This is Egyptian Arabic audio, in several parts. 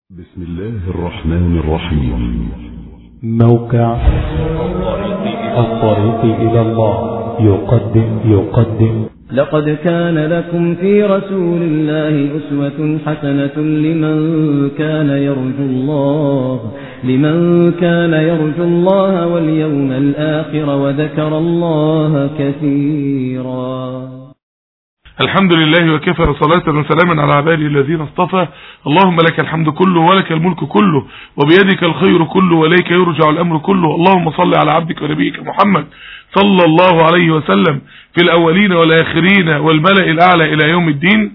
بسم الله الرحمن الرحيم موقع الطريق إلى الله يقدم يقدم لقد كان لكم في رسول الله أسوة حسنة لمن كان يرجو الله لمن كان يرجو الله واليوم الآخر وذكر الله كثيرا الحمد لله وكفى صلاة وسلاما على عباده الذين اصطفى اللهم لك الحمد كله ولك الملك كله وبيدك الخير كله وليك يرجع الأمر كله اللهم صل على عبدك ونبيك محمد صلى الله عليه وسلم في الأولين والآخرين والملأ الأعلى إلى يوم الدين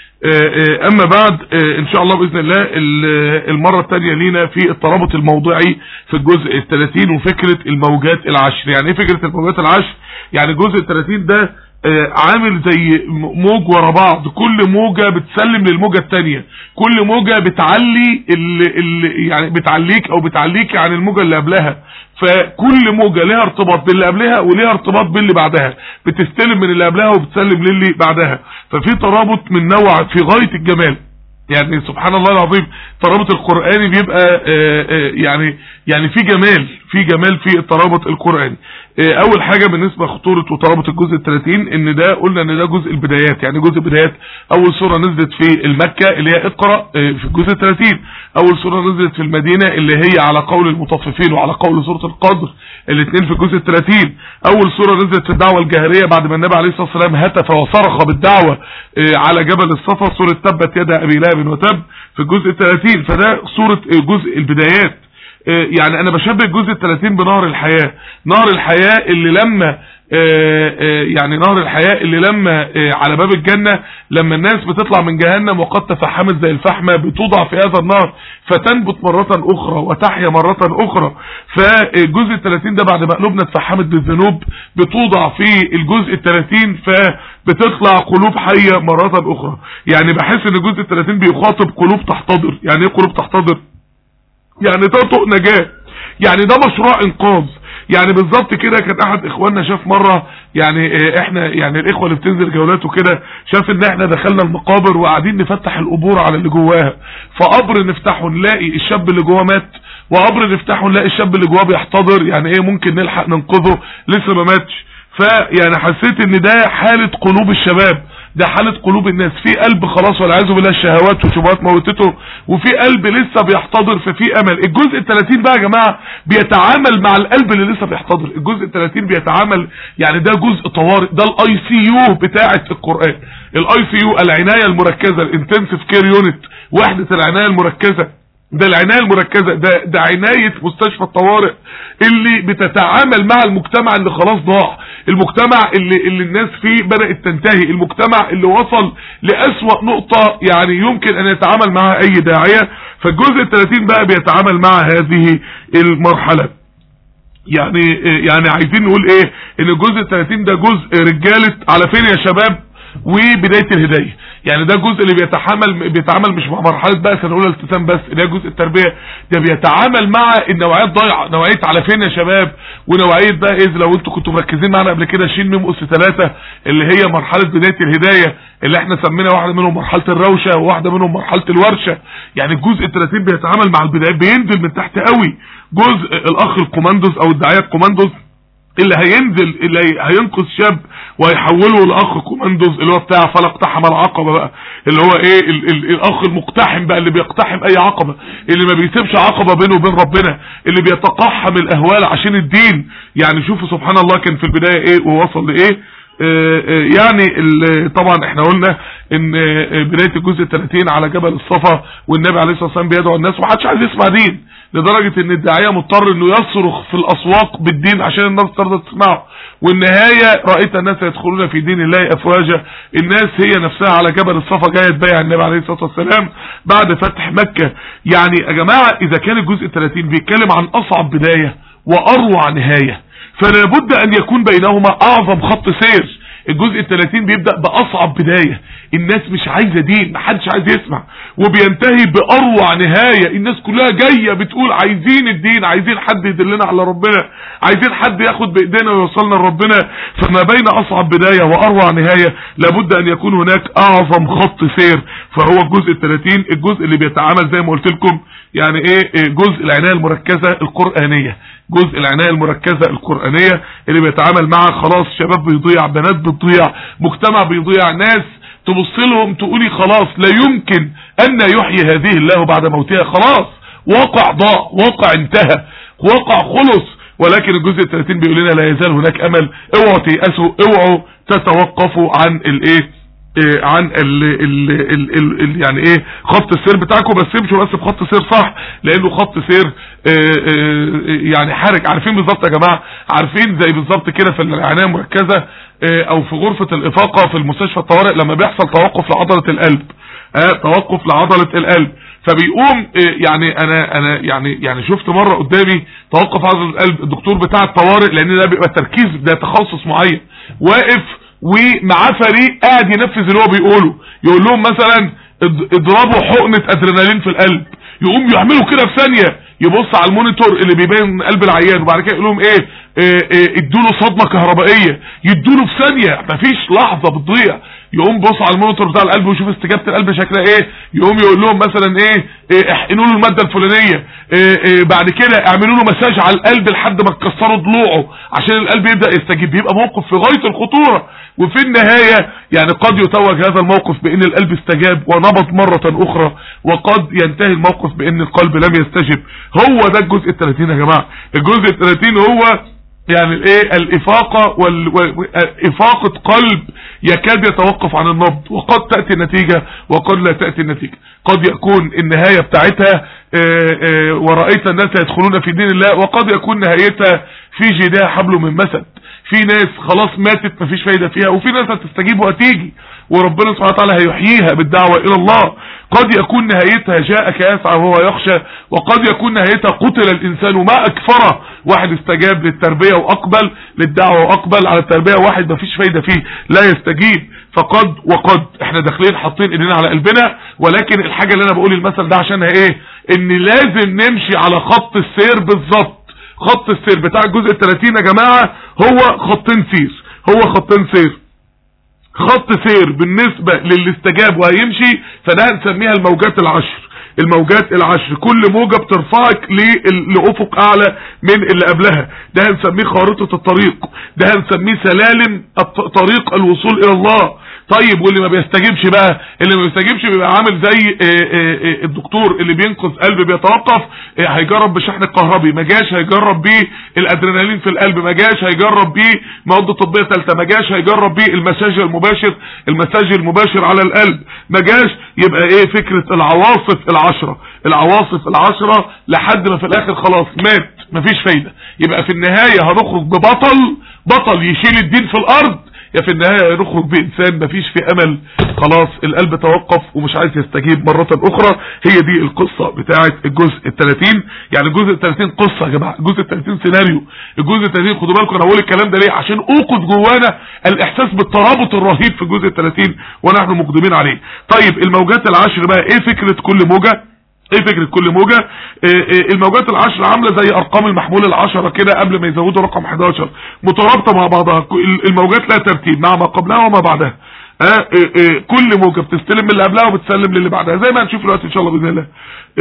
أما بعد إن شاء الله بإذن الله المرة الثانية لينا في الترابط الموضوعي في الجزء الثلاثين وفكرة الموجات العشر يعني ايه فكرة الموجات العشر يعني الجزء الثلاثين ده عامل زي موج ورا بعض كل موجة بتسلم للموجة التانية كل موجة بتعلي اللي اللي يعني بتعليك او بتعليك عن الموجة اللي قبلها فكل موجة لها ارتباط باللي قبلها وليها ارتباط باللي بعدها بتستلم من اللي قبلها وبتسلم للي بعدها ففي ترابط من نوع في غاية الجمال يعني سبحان الله العظيم الترابط القرآني بيبقى آآ آآ يعني يعني في جمال في جمال في الترابط القرآني اول حاجة بالنسبة لخطورة وترابط الجزء الثلاثين ان ده قلنا ان ده جزء البدايات يعني جزء البدايات اول سورة نزلت في المكة اللي هي اقرأ في الجزء الثلاثين اول سورة نزلت في المدينة اللي هي على قول المطففين وعلى قول سورة القدر الاثنين في الجزء الثلاثين اول سورة نزلت في الدعوة الجاهرية بعد ما النبي عليه الصلاة والسلام هتف وصرخ بالدعوة على جبل الصفا سورة تبت يد ابي لهب وتب في الجزء الثلاثين فده سورة جزء البدايات يعني انا بشبه الجزء الثلاثين بنهر الحياة نهر الحياة اللي لما يعني نهر الحياة اللي لما على باب الجنة لما الناس بتطلع من جهنم وقد تفحمت زي الفحمة بتوضع في هذا النهر فتنبت مرة اخرى وتحيا مرة اخرى فالجزء الثلاثين ده بعد ما قلوبنا اتفحمت بالذنوب بتوضع في الجزء الثلاثين فبتطلع قلوب حية مرة اخرى يعني بحس ان الجزء الثلاثين بيخاطب قلوب تحتضر يعني ايه قلوب تحتضر يعني ده طوق نجاة يعني ده مشروع انقاذ يعني بالظبط كده كان احد اخواننا شاف مرة يعني احنا يعني الاخوة اللي بتنزل جولات وكده شاف ان احنا دخلنا المقابر وقاعدين نفتح القبور على اللي جواها فقبر نفتحه نلاقي الشاب اللي جواه مات وقبر نفتحه نلاقي الشاب اللي جواه بيحتضر يعني ايه ممكن نلحق ننقذه لسه ما ماتش فيعني حسيت ان ده حالة قلوب الشباب ده حالة قلوب الناس في قلب خلاص والعياذ بالله الشهوات والشبهات موتته وفي قلب لسه بيحتضر ففي امل الجزء ال30 بقى يا جماعه بيتعامل مع القلب اللي لسه بيحتضر الجزء ال30 بيتعامل يعني ده جزء طوارئ ده الاي سي يو بتاعه القران الاي سي يو العنايه المركزه الانتنسيف كير يونت وحده العنايه المركزه ده العناية المركزة ده, ده عناية مستشفى الطوارئ اللي بتتعامل مع المجتمع اللي خلاص ضاع المجتمع اللي, اللي الناس فيه بدأت تنتهي المجتمع اللي وصل لأسوأ نقطة يعني يمكن ان يتعامل معها اي داعية فالجزء الثلاثين بقى بيتعامل مع هذه المرحلة يعني يعني عايزين نقول ايه ان الجزء الثلاثين ده جزء رجالة على فين يا شباب وبداية الهداية يعني ده الجزء اللي بيتعامل بيتعامل مش مع مرحلة بقى سنة اولى التزام بس اللي هي جزء التربية ده بيتعامل مع النوعيات ضايعة نوعية على فين يا شباب ونوعية بقى اذ لو انتوا كنتوا مركزين معانا قبل كده شين ميم اس ثلاثة اللي هي مرحلة بداية الهداية اللي احنا سمينا واحدة منهم مرحلة الروشة وواحدة منهم مرحلة الورشة يعني الجزء الثلاثين بيتعامل مع البدايات بينزل من تحت قوي جزء الاخ الكوماندوز او الدعاية الكوماندوز اللي هينزل اللي هينقذ شاب وهيحوله لاخ كوماندوز اللي هو بتاع فلا اقتحم العقبه بقى اللي هو ايه ال ال الاخ المقتحم بقى اللي بيقتحم اي عقبه اللي ما بيسيبش عقبه بينه وبين ربنا اللي بيتقحم الاهوال عشان الدين يعني شوفوا سبحان الله كان في البدايه ايه ووصل لايه آآ آآ يعني طبعا احنا قلنا ان بدايه الجزء 30 على جبل الصفا والنبي عليه الصلاه والسلام بيدعو الناس ومحدش عايز يسمع دين لدرجة ان الداعية مضطر انه يصرخ في الاسواق بالدين عشان الناس ترضى تسمعه والنهاية رأيت الناس يدخلون في دين الله افواجا الناس هي نفسها على جبل الصفا جاية تبايع النبي عليه الصلاة والسلام بعد فتح مكة يعني يا جماعة اذا كان الجزء 30 بيتكلم عن اصعب بداية واروع نهاية فلا بد ان يكون بينهما اعظم خط سير الجزء الثلاثين بيبدأ بأصعب بداية الناس مش عايزة دين محدش عايز يسمع وبينتهي بأروع نهاية الناس كلها جاية بتقول عايزين الدين عايزين حد يدلنا على ربنا عايزين حد ياخد بإيدينا ويوصلنا لربنا فما بين أصعب بداية وأروع نهاية لابد أن يكون هناك أعظم خط سير فهو الجزء الثلاثين الجزء اللي بيتعامل زي ما قلت لكم يعني ايه إيه جزء العناية المركزة القرآنية جزء العناية المركزة القرآنية اللي بيتعامل مع خلاص شباب بيضيع بنات بتضيع مجتمع بيضيع ناس تبص لهم تقولي خلاص لا يمكن أن يحيي هذه الله بعد موتها خلاص واقع ضاع واقع انتهى واقع خلص ولكن الجزء الثلاثين بيقول لنا لا يزال هناك امل اوعوا تيأسوا اوعوا تتوقفوا عن الايه إيه عن ال ال ال ال ال يعني ايه خط السير بتاعكم بس امشوا بس بخط سير صح لانه خط سير إيه إيه يعني حرج عارفين بالظبط يا جماعه عارفين زي بالظبط كده في العنايه المركزه او في غرفه الافاقه في المستشفى الطوارئ لما بيحصل توقف لعضله القلب اه توقف لعضله القلب فبيقوم يعني انا انا يعني يعني شفت مره قدامي توقف عضله القلب الدكتور بتاع الطوارئ لان ده بيبقى تركيز ده تخصص معين واقف ومعاه فريق قاعد ينفذ اللي هو بيقوله يقول لهم مثلا اضربوا حقنة ادرينالين في القلب يقوم يعملوا كده في ثانية يبص على المونيتور اللي بيبين قلب العيان وبعد كده يقول لهم ايه, إيه, إيه ادوا له صدمة كهربائية يدوا له في ثانية مفيش لحظة بتضيع يقوم بص على المونيتور بتاع القلب ويشوف استجابة القلب شكلها ايه يقوم يقول لهم مثلا ايه, إيه احقنوا له المادة الفلانية إيه إيه بعد كده اعملوا له مساج على القلب لحد ما تكسروا ضلوعه عشان القلب يبدأ يستجيب بيبقى موقف في غاية الخطورة وفي النهاية يعني قد يتوج هذا الموقف بان القلب استجاب ونبض مرة اخرى وقد ينتهي الموقف بان القلب لم يستجب هو ده الجزء الثلاثين يا جماعة الجزء الثلاثين هو يعني الايه الافاقة وافاقة قلب يكاد يتوقف عن النبض وقد تأتي النتيجة وقد لا تأتي النتيجة قد يكون النهاية بتاعتها ورأيت الناس يدخلون في دين الله وقد يكون نهايتها في جداء حبل من مسد في ناس خلاص ماتت مفيش فايدة فيها وفي ناس هتستجيب وهتيجي وربنا سبحانه وتعالى هيحييها بالدعوة الى الله قد يكون نهايتها جاءك يسعى وهو يخشى وقد يكون نهايتها قتل الانسان ما اكفره واحد استجاب للتربية واقبل للدعوة واقبل على التربية واحد مفيش فايدة فيه لا يستجيب فقد وقد احنا داخلين حاطين ايدينا على قلبنا ولكن الحاجة اللي انا بقول المثل ده عشانها ايه ان لازم نمشي على خط السير بالظبط خط السير بتاع الجزء الثلاثين يا جماعة هو خطين سير هو خطين سير خط سير بالنسبة للي استجاب وهيمشي فده هنسميها الموجات العشر الموجات العشر كل موجة بترفعك لأفق اعلى من اللي قبلها ده هنسميه خارطة الطريق ده هنسميه سلالم طريق الوصول الى الله طيب واللي ما بيستجيبش بقى اللي ما بيستجيبش بيبقى عامل زي الدكتور اللي بينقذ قلب بيتوقف هيجرب بشحن الكهربي ما جاش هيجرب بيه الادرينالين في القلب ما جاش هيجرب بيه مواد طبيه ثالثه ما جاش هيجرب بيه المساج المباشر المساج المباشر على القلب ما جاش يبقى ايه فكره العواصف العشره العواصف العشره لحد ما في الاخر خلاص مات مفيش فايده يبقى في النهايه هنخرج ببطل بطل يشيل الدين في الارض يا في النهاية نخرج بإنسان مفيش في أمل خلاص القلب توقف ومش عايز يستجيب مرة أخرى هي دي القصة بتاعة الجزء الثلاثين يعني الجزء الثلاثين قصة يا جماعة الجزء الثلاثين سيناريو الجزء الثلاثين خدوا بالكم أنا بقول الكلام ده ليه عشان أوقد جوانا الإحساس بالترابط الرهيب في الجزء الثلاثين ونحن مقدمين عليه طيب الموجات العشر بقى إيه فكرة كل موجة ايه فكرة كل موجة إيه إيه الموجات العشر عاملة زي ارقام المحمول العشرة كده قبل ما يزودوا رقم 11 مترابطة مع بعضها الموجات لها ترتيب مع ما قبلها وما بعدها اه إيه كل موجة بتستلم من اللي قبلها وبتسلم للي بعدها زي ما هنشوف دلوقتي ان شاء الله باذن الله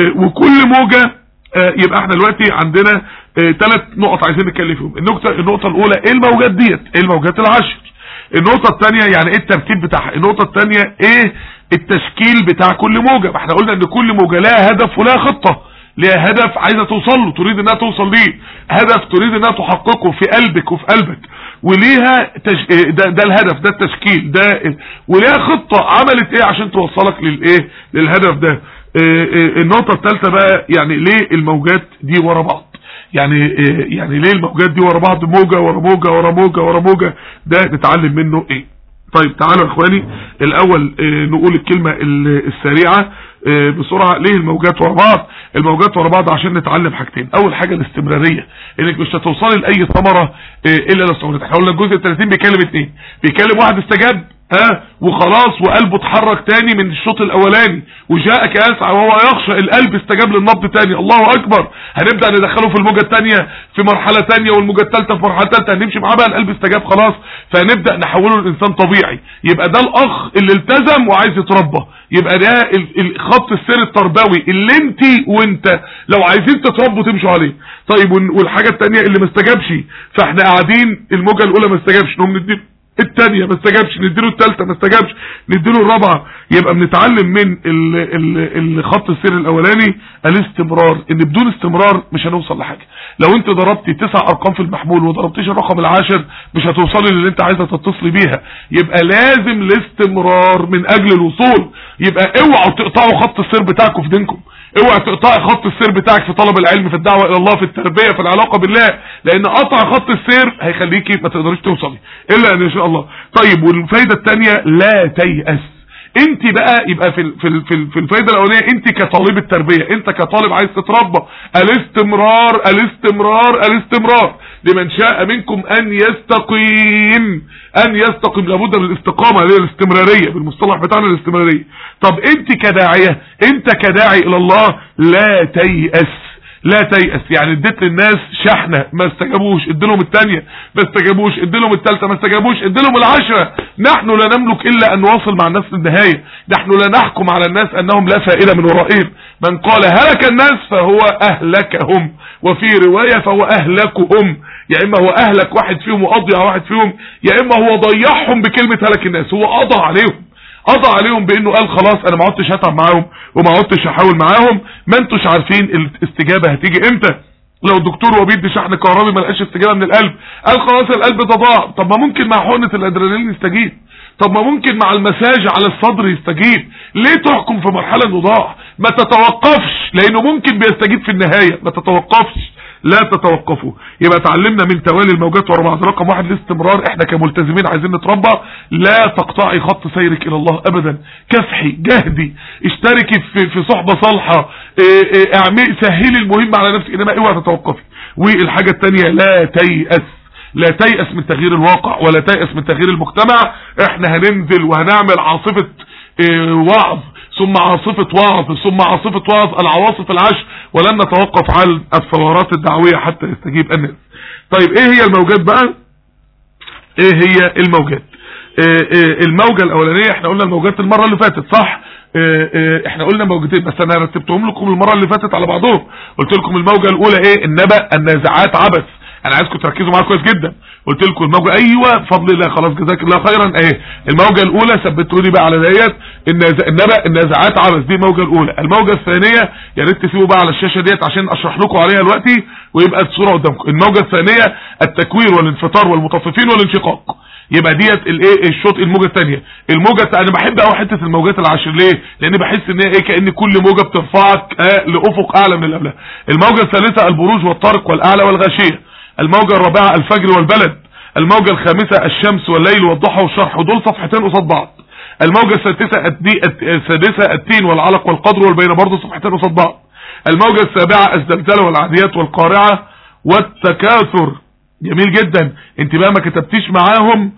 وكل موجة يبقى احنا دلوقتي عندنا ثلاث نقط عايزين نتكلم فيهم النقطة النقطة الاولى ايه الموجات ديت ايه الموجات العشر النقطة الثانية يعني ايه الترتيب بتاعها النقطة الثانية ايه التشكيل بتاع كل موجة احنا قلنا ان كل موجة لها هدف ولها خطة لها هدف عايزة توصل له تريد انها توصل ليه هدف تريد انها تحققه في قلبك وفي قلبك وليها تش... ده, ده الهدف ده التشكيل ده وليها خطة عملت ايه عشان توصلك للايه للهدف ده النقطة الثالثة بقى يعني ليه الموجات دي ورا بعض يعني يعني ليه الموجات دي ورا بعض موجة ورا موجة ورا موجة ورا موجة ده نتعلم منه ايه طيب تعالوا يا اخواني الاول آه، نقول الكلمة ال- السريعة آه، بسرعة ليه الموجات ورا بعض الموجات ورا بعض عشان نتعلم حاجتين اول حاجة الاستمرارية انك مش هتوصلي لاي ثمرة آه، الا لو استمرت احنا قلنا الجزء 30 بيكلم اتنين بيكلم واحد استجاب ها وخلاص وقلبه اتحرك تاني من الشوط الاولاني وجاءك يسعى وهو يخشى القلب استجاب للنبض تاني الله اكبر هنبدا ندخله في الموجه الثانيه في مرحله تانية والموجه الثالثه في مرحله ثالثه هنمشي معاه بقى القلب استجاب خلاص فهنبدا نحوله لانسان طبيعي يبقى ده الاخ اللي التزم وعايز يتربى يبقى ده ال- ال- خط السير التربوي اللي انت وانت لو عايزين تتربوا تمشوا عليه طيب وال- والحاجه الثانيه اللي ما استجابش فاحنا قاعدين الموجه الاولى ما استجابش نقوم نديله التانية ما استجابش نديله التالتة ما استجابش نديله الرابعة يبقى بنتعلم من ال ال الخط السير الاولاني الاستمرار ان بدون استمرار مش هنوصل لحاجة لو انت ضربتي تسع ارقام في المحمول وضربتيش الرقم العاشر مش هتوصلي للي انت عايزة تتصلي بيها يبقى لازم الاستمرار من اجل الوصول يبقى اوعوا تقطعوا خط السير بتاعكم في دينكم اوعى تقطعي خط السير بتاعك في طلب العلم في الدعوة الى الله في التربية في العلاقة بالله لان قطع خط السير هيخليكي ما تقدريش توصلي الا ان شاء الله طيب والفايدة التانية لا تيأس انت بقى يبقى في ال- في ال- في ال- في الفايده الاولانيه انت كطالب التربيه انت كطالب عايز تتربى الاستمرار الاستمرار الاستمرار لمن شاء منكم ان يستقيم ان يستقيم لابد من الاستقامه اللي هي الاستمراريه بالمصطلح بتاعنا الاستمراريه طب انت كداعيه انت كداعي الى الله لا تيأس لا تيأس يعني اديت للناس شحنة ما استجابوش اديلهم التانية ما استجابوش اديلهم التالتة ما استجابوش اديلهم العشرة نحن لا نملك الا ان نواصل مع الناس للنهاية نحن لا نحكم على الناس انهم لا فائدة من ورائهم من قال هلك الناس فهو اهلكهم وفي رواية فهو اهلكهم يا اما هو اهلك واحد فيهم واضيع واحد فيهم يا اما هو ضيعهم بكلمة هلك الناس هو قضى عليهم قضى عليهم بانه قال خلاص انا ما عدتش هتعب معاهم وما عدتش هحاول معاهم ما انتوش عارفين الاستجابة هتيجي امتى لو الدكتور وبيدي شحن كهربي ما لقاش استجابه من القلب قال خلاص القلب ده ضاع طب ما ممكن مع حقنه الادرينالين يستجيب طب ما ممكن مع المساج على الصدر يستجيب ليه تحكم في مرحله انه ضاع ما تتوقفش لانه ممكن بيستجيب في النهايه ما تتوقفش لا تتوقفوا يبقى اتعلمنا من توالي الموجات ورا بعض رقم واحد الاستمرار احنا كملتزمين عايزين نتربى لا تقطعي خط سيرك الى الله ابدا كافحي جهدي اشتركي في في صحبه صالحه اه، اه، اعملي سهلي المهم على نفسك انما اوعى تتوقفي والحاجه الثانيه لا تيأس لا تيأس من تغيير الواقع ولا تيأس من تغيير المجتمع احنا هننزل وهنعمل عاصفه اه، وعظ ثم عاصفة وعظ ثم عاصفة وعظ العواصف العشر ولن نتوقف على الثورات الدعوية حتى يستجيب الناس طيب ايه هي الموجات بقى ايه هي الموجات إيه إيه الموجة الاولانية احنا قلنا الموجات المرة اللي فاتت صح إيه إيه احنا قلنا موجتين بس انا رتبتهم لكم المرة اللي فاتت على بعضهم قلت لكم الموجة الاولى ايه النبأ النازعات عبث انا عايزكم تركزوا معايا كويس جدا قلت لكم الموجه ايوه بفضل الله خلاص جزاك الله خيرا اهي الموجه الاولى ثبتوا لي بقى على ديت النز- النبأ النازعات عبث دي الموجه الاولى الموجه الثانيه يا ريت تسيبوا بقى على الشاشه ديت عشان اشرح لكم عليها دلوقتي ويبقى الصوره قدامكم الموجه الثانيه التكوير والانفطار والمطففين والانشقاق يبقى ديت الايه الشوط الموجه الثانيه الموجه الت- انا بحب قوي حته الموجات العشر ليه لان بحس ان هي ايه كان كل موجه بترفعك آه لافق اعلى من اللي قبلها الموجه الثالثه البروج والطرق والاعلى والغاشيه الموجة الرابعة الفجر والبلد الموجة الخامسة الشمس والليل والضحى والشرح ودول صفحتين قصاد بعض الموجة السادسة الدي- الت- السادسة التين والعلق والقدر والبين برضه صفحتين قصاد بعض الموجة السابعة الزلزلة والعاديات والقارعة والتكاثر جميل جدا انت بقى ما كتبتيش معاهم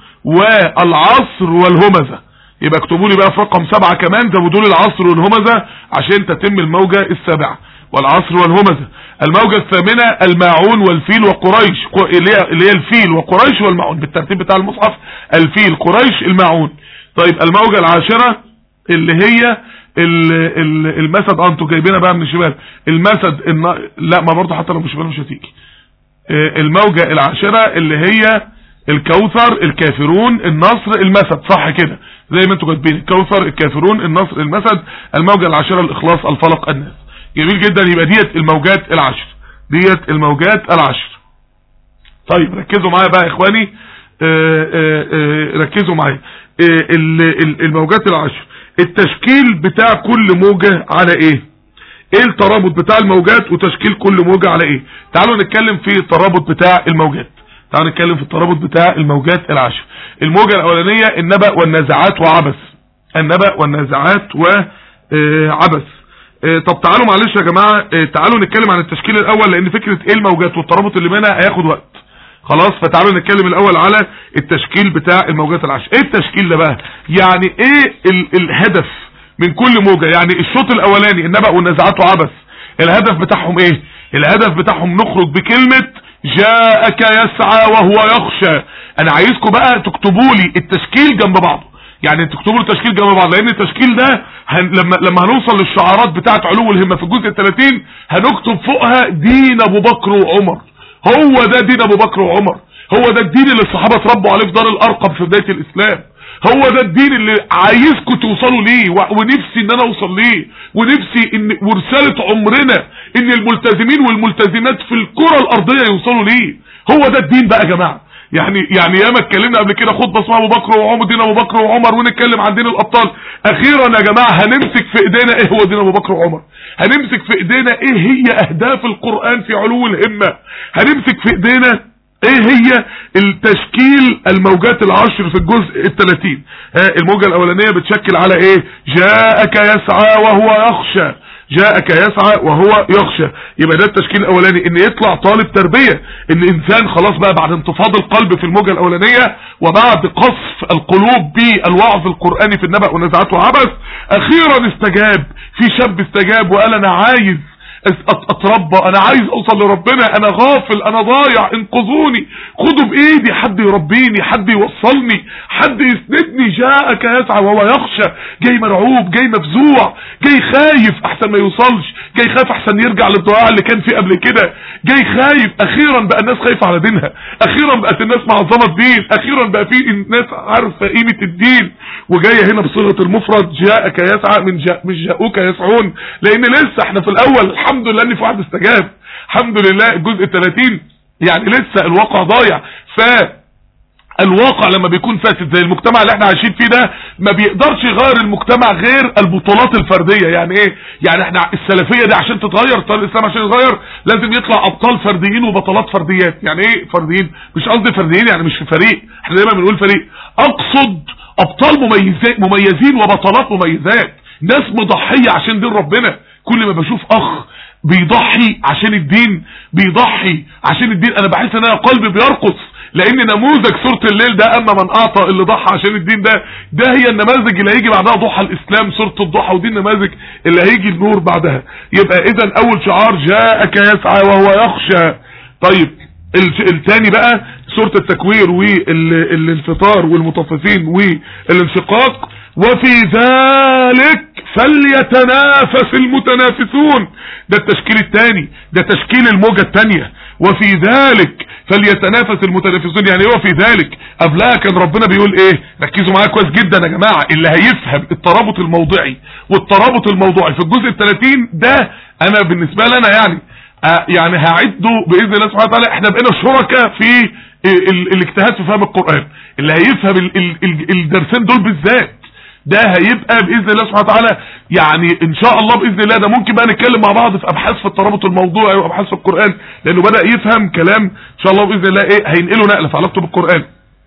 والعصر والهمزة يبقى اكتبوا لي بقى في رقم سبعة كمان زودوا لي العصر والهمزة عشان تتم الموجة السابعة والعصر والهمزة الموجة الثامنة الماعون والفيل وقريش قو- اللي هي اللي هي الفيل وقريش والماعون بالترتيب بتاع المصحف الفيل قريش الماعون طيب الموجة العاشرة اللي هي ال- ال- المسد اه انتوا جايبينها بقى من الشمال المسد النا... لا ما برضه حتى لو مش شمال مش هتيجي آه، الموجة العاشرة اللي هي الكوثر الكافرون النصر المسد صح كده زي ما انتوا كاتبين الكوثر الكافرون النصر المسد الموجة العاشرة الاخلاص الفلق الناس جميل جدا يبقى ديت الموجات العشر ديت الموجات العشر طيب ركزوا معايا بقى يا اخواني آه، آه، آه، ركزوا معايا آه، ال- ال- الموجات العشر التشكيل بتاع كل موجة على ايه ايه الترابط بتاع الموجات وتشكيل كل موجة على ايه تعالوا نتكلم في الترابط بتاع الموجات تعالوا نتكلم في الترابط بتاع الموجات العشر الموجة الاولانية النبأ والنازعات وعبث النبأ والنازعات وعبث طب تعالوا معلش يا جماعة اه، تعالوا نتكلم عن التشكيل الاول لان فكرة ايه الموجات والترابط اللي بينها هياخد وقت خلاص فتعالوا نتكلم الاول على التشكيل بتاع الموجات العشر ايه التشكيل ده بقى يعني ايه ال الهدف من كل موجة يعني الشوط الاولاني النبأ والنازعات وعبث الهدف بتاعهم ايه الهدف بتاعهم نخرج بكلمة جاءك يسعى وهو يخشى انا عايزكم بقى تكتبوا لي التشكيل جنب بعضه يعني تكتبوا له التشكيل جنب بعض لان التشكيل ده هن لما لما هنوصل للشعارات بتاعه علو الهمه في الجزء ال 30 هنكتب فوقها دين ابو بكر وعمر هو ده دين ابو بكر وعمر هو ده الدين اللي الصحابه اتربوا عليه في دار الارقم في بدايه الاسلام هو ده الدين اللي عايزكم توصلوا ليه و- ونفسي ان انا اوصل ليه ونفسي ان ورساله عمرنا ان الملتزمين والملتزمات في الكره الارضيه يوصلوا ليه هو ده الدين بقى يا جماعه يعني يعني ياما اتكلمنا قبل كده خطبه اسمها ابو بكر وعمر دين ابو بكر وعمر ونتكلم عن دين الابطال اخيرا يا جماعه هنمسك في ايدينا ايه هو دين ابو بكر وعمر هنمسك في ايدينا ايه هي اهداف القران في علو الهمه هنمسك في ايدينا ايه هي التشكيل الموجات العشر في الجزء الثلاثين الموجة الاولانية بتشكل على ايه جاءك يسعى وهو يخشى جاءك يسعى وهو يخشى يبقى ده التشكيل الاولاني ان يطلع طالب تربية ان انسان خلاص بقى بعد انتفاض القلب في الموجة الاولانية وبعد قصف القلوب بالوعظ القرآني في النبأ ونزعات وعبث اخيرا استجاب في شاب استجاب وقال انا عايز أت- اتربى انا عايز اوصل لربنا انا غافل انا ضايع انقذوني خدوا بايدي حد يربيني حد يوصلني حد يسندني جاءك يسعى وهو يخشى جاي مرعوب جاي مفزوع جاي خايف احسن ما يوصلش جاي خايف احسن يرجع للضياع اللي كان فيه قبل كده جاي خايف اخيرا بقى الناس خايفه على دينها اخيرا بقت الناس معظمه الدين اخيرا بقى في الناس عارفه قيمه الدين وجايه هنا بصيغه المفرد جاءك يسعى من جاء مش جاءوك يسعون لان لسه احنا في الاول الحمد لله ان في واحد استجاب الحمد لله الجزء 30 يعني لسه الواقع ضايع ف الواقع لما بيكون فاسد زي المجتمع اللي احنا عايشين فيه ده ما بيقدرش يغير المجتمع غير البطولات الفرديه يعني ايه يعني احنا السلفيه دي عشان تتغير طريق الاسلام عشان يتغير لازم يطلع ابطال فرديين وبطلات فرديات يعني ايه فرديين مش قصدي فرديين يعني مش في فريق احنا دايما بنقول فريق اقصد ابطال مميزين مميزين وبطلات مميزات ناس مضحيه عشان دين ربنا كل ما بشوف اخ بيضحي عشان الدين بيضحي عشان الدين انا بحس ان انا قلبي بيرقص لان نموذج سورة الليل ده اما من اعطى اللي ضحى عشان الدين ده ده هي النماذج اللي هيجي بعدها ضحى الاسلام سورة الضحى ودي النماذج اللي هيجي النور بعدها يبقى اذا اول شعار جاءك يسعى وهو يخشى طيب الش- التاني بقى سورة التكوير والانفطار والمطففين والانشقاق وفي ذلك فليتنافس المتنافسون ده التشكيل الثاني ده تشكيل الموجة الثانية وفي ذلك فليتنافس المتنافسون يعني ايه وفي ذلك قبلها كان ربنا بيقول ايه ركزوا معايا كويس جدا يا جماعة اللي هيفهم الترابط الموضعي والترابط الموضوعي في الجزء الثلاثين ده انا بالنسبة لنا يعني آه يعني هعده باذن الله سبحانه وتعالى احنا بقينا شركاء في ال- ال- الاجتهاد في فهم القرآن اللي هيفهم ال- ال- ال- الدرسين دول بالذات ده هيبقى باذن الله سبحانه وتعالى يعني ان شاء الله باذن الله ده ممكن بقى نتكلم مع بعض في ابحاث في الترابط الموضوعي وابحاث في القران لانه بدا يفهم كلام ان شاء الله باذن الله ايه هينقله نقله في علاقته بالقران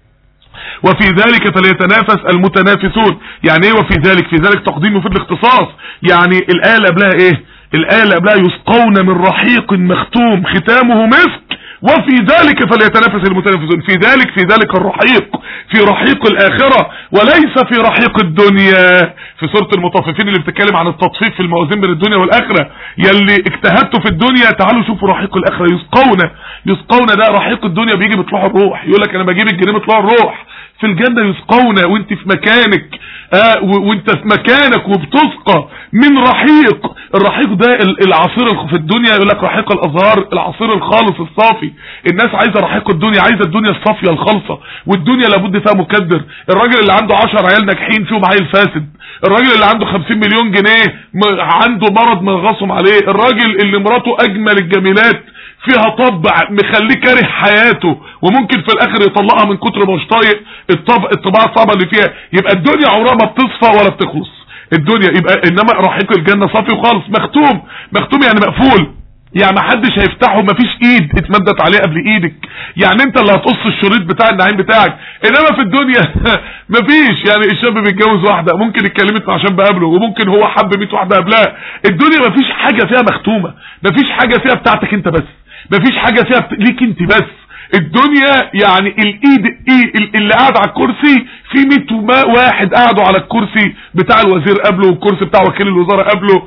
وفي ذلك فليتنافس المتنافسون يعني ايه وفي ذلك في ذلك تقديم في الاختصاص يعني الايه اللي قبلها ايه الايه اللي قبلها يسقون من رحيق مختوم ختامه مسك وفي ذلك فليتنافس المتنافسون في ذلك في ذلك الرحيق في رحيق الآخرة وليس في رحيق الدنيا في سورة المطففين اللي بتتكلم عن التطفيف في الموازين بين الدنيا والآخرة يلي اجتهدتوا في الدنيا تعالوا شوفوا رحيق الآخرة يسقون يسقون ده رحيق الدنيا بيجي بطلوع الروح يقول لك انا بجيب الجنيه بطلوع الروح في الجنة يسقون وانت في مكانك آه و- وانت في مكانك وبتسقى من رحيق الرحيق ده ال- العصير الخ- في الدنيا يقول لك رحيق الازهار العصير الخالص الصافي الناس عايزه رحيق الدنيا عايزه الدنيا الصافيه الخالصه والدنيا لابد فيها مكدر الراجل اللي عنده 10 عيال ناجحين فيهم عيل فاسد الراجل اللي عنده 50 مليون جنيه م- عنده مرض مغصم عليه الراجل اللي مراته اجمل الجميلات فيها طبع مخليه كاره حياته وممكن في الاخر يطلقها من كتر ما مش طايق الطبع الطباعه الصعبه اللي فيها يبقى الدنيا عمرها ما بتصفى ولا بتخلص الدنيا يبقى انما رحيق الجنه صافي وخالص مختوم مختوم يعني مقفول يعني محدش هيفتحه مفيش ايد اتمدت عليه قبل ايدك يعني انت اللي هتقص الشريط بتاع النعيم بتاعك انما في الدنيا مفيش يعني الشاب بيتجوز واحده ممكن اتكلمت مع شاب قبله وممكن هو حب 100 واحده قبلها الدنيا مفيش حاجه فيها مختومه مفيش حاجه فيها بتاعتك انت بس مفيش حاجه فيها بت... ليك انت بس الدنيا يعني الايد إيه اللي قاعد على الكرسي في 100 واحد قعدوا على الكرسي بتاع الوزير قبله والكرسي بتاع وكيل الوزاره قبله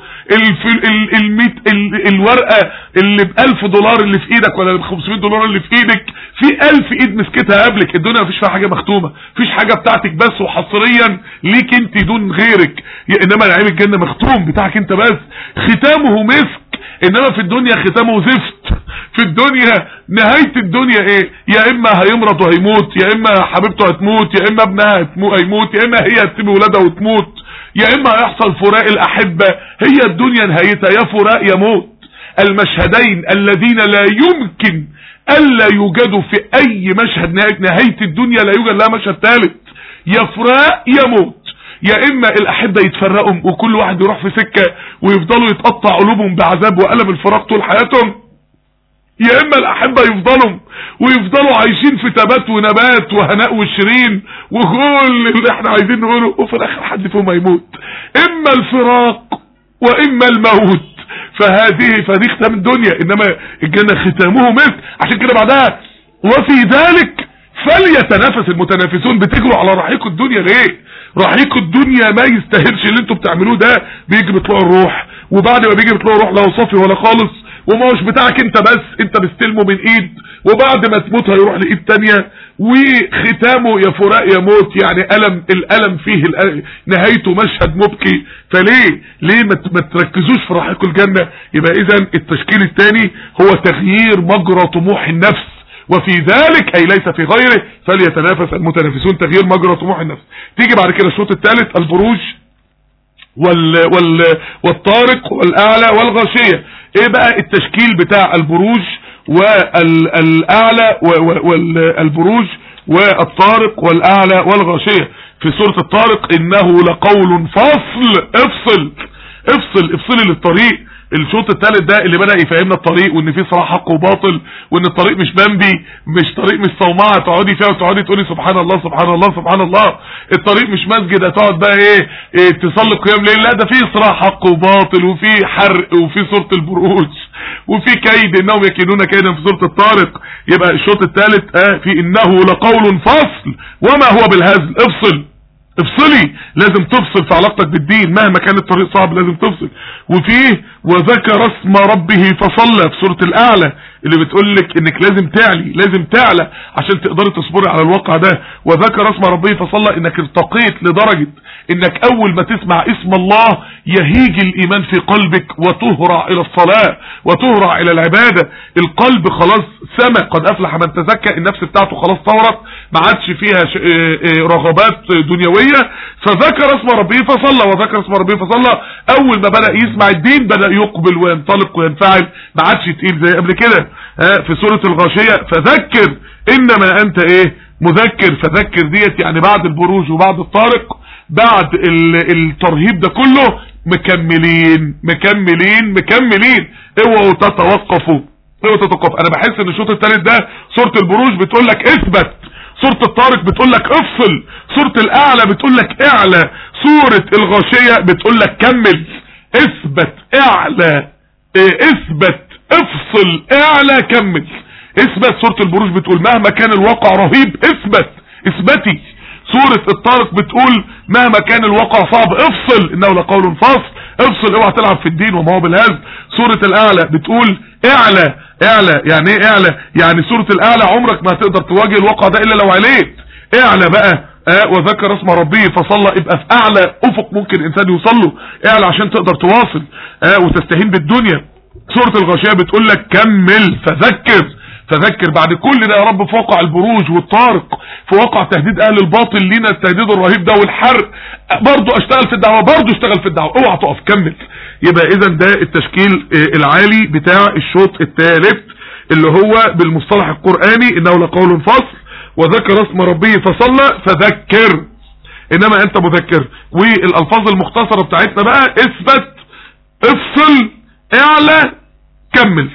ال ال الورقه اللي ب 1000 دولار اللي في ايدك ولا ب 500 دولار اللي في ايدك في 1000 ايد مسكتها قبلك الدنيا مفيش فيها حاجه مختومه مفيش حاجه بتاعتك بس وحصريا ليك انت دون غيرك انما نعيم الجنه مختوم بتاعك انت بس ختامه مسك انما في الدنيا ختامه زفت في الدنيا نهاية الدنيا ايه يا اما هيمرض وهيموت يا اما حبيبته هتموت يا اما ابنها هيموت يا اما هي هتسيب ولادها وتموت يا اما هيحصل فراق الاحبة هي الدنيا نهايتها يا فراق يا موت المشهدين الذين لا يمكن الا يوجدوا في اي مشهد نهاية الدنيا لا يوجد لها مشهد ثالث يا فراق يا موت يا اما الاحبه يتفرقوا وكل واحد يروح في سكه ويفضلوا يتقطع قلوبهم بعذاب والم الفراق طول حياتهم يا اما الاحبه يفضلوا ويفضلوا عايشين في تبات ونبات وهناء وشيرين وكل اللي احنا عايزين نقوله وفي الاخر حد فيهم هيموت اما الفراق واما الموت فهذه فدي ختام الدنيا انما الجنه ختامه مثل عشان كده بعدها وفي ذلك فليتنافس المتنافسون بتجروا على رحيق الدنيا ليه رحيق الدنيا ما يستاهلش اللي انتوا بتعملوه ده بيجي بيطلعوا الروح وبعد ما بيجي بيطلعوا الروح لا صافي ولا خالص وما هوش بتاعك انت بس انت مستلمه من ايد وبعد ما تموت هيروح لايد تانية وختامه يا فراق يا موت يعني ألم الألم فيه الألم نهايته مشهد مبكي فليه ليه ما تركزوش في رحيق الجنة يبقى اذا التشكيل الثاني هو تغيير مجرى طموح النفس وفي ذلك اي ليس في غيره فليتنافس المتنافسون تغيير مجرى طموح النفس تيجي بعد كده الشوط الثالث البروج وال وال والطارق والاعلى والغاشيه ايه بقى التشكيل بتاع البروج والاعلى والبروج والطارق والاعلى والغاشيه في سوره الطارق انه لقول فصل افصل افصل افصل للطريق الشوط الثالث ده اللي بدأ يفهمنا الطريق وان في صراع حق وباطل وان الطريق مش بامبي مش طريق مش صومعه تقعدي فيها وتقعدي تقولي سبحان الله سبحان الله سبحان الله الطريق مش مسجد هتقعد بقى ايه, إيه تصلي قيام ليل لا ده في صراع حق وباطل وفي حرق وفي سوره البروج وفي كيد انهم يكيدون كيدا في سوره الطارق يبقى الشوط الثالث اه في انه لقول فصل وما هو بالهزل افصل افصلي لازم تفصل في علاقتك بالدين مهما كان الطريق صعب لازم تفصل وفيه وذكر اسم ربه فصلى في سورة الاعلى اللي بتقول لك انك لازم تعلي لازم تعلى عشان تقدري تصبري على الواقع ده وذكر اسم ربه فصلى انك ارتقيت لدرجة انك اول ما تسمع اسم الله يهيج الايمان في قلبك وتهرع الى الصلاة وتهرع الى العبادة القلب خلاص سمى قد افلح من تزكى النفس بتاعته خلاص طورت ما عادش فيها رغبات دنيوية فذكر اسم ربه فصلى وذكر اسم ربه فصلى اول ما بدأ يسمع الدين بدأ يقبل وينطلق وينفعل ما عادش تقيل زي قبل كده في سورة الغاشية فذكر انما انت ايه مذكر فذكر ديت يعني بعد البروج وبعد الطارق بعد الترهيب ده كله مكملين مكملين مكملين اوعوا تتوقفوا اوعوا تتوقفوا انا بحس ان الشوط الثالث ده سورة البروج بتقول لك اثبت سورة الطارق بتقول لك افصل سورة الاعلى بتقول لك اعلى سورة الغاشية بتقول لك كمل اثبت اعلى اه اثبت افصل اعلى كمل اثبت سورة البروج بتقول مهما كان الواقع رهيب اثبت اثبتي سورة الطارق بتقول مهما كان الواقع صعب افصل انه لقول فصل افصل اوعى تلعب في الدين وما هو بالهزل سورة الاعلى بتقول اعلى اعلى يعني ايه اعلى يعني سورة الاعلى عمرك ما هتقدر تواجه الواقع ده الا لو عليت اعلى بقى اه وذكر اسم ربه فصلى يبقى في اعلى افق ممكن الانسان يوصل له اعلى عشان تقدر تواصل اه وتستهين بالدنيا سورة الغاشية بتقول لك كمل فذكر فذكر بعد كل ده يا رب في واقع البروج والطارق في واقع تهديد اهل الباطل لينا التهديد الرهيب ده والحرق برضه اشتغل في الدعوة برضه اشتغل في الدعوة اوعى تقف كمل يبقى اذا ده التشكيل العالي بتاع الشوط الثالث اللي هو بالمصطلح القرآني انه لقول فصل وذكر اسم ربه فصلى فذكر انما انت مذكر والالفاظ المختصرة بتاعتنا بقى اثبت افصل اعلى كمل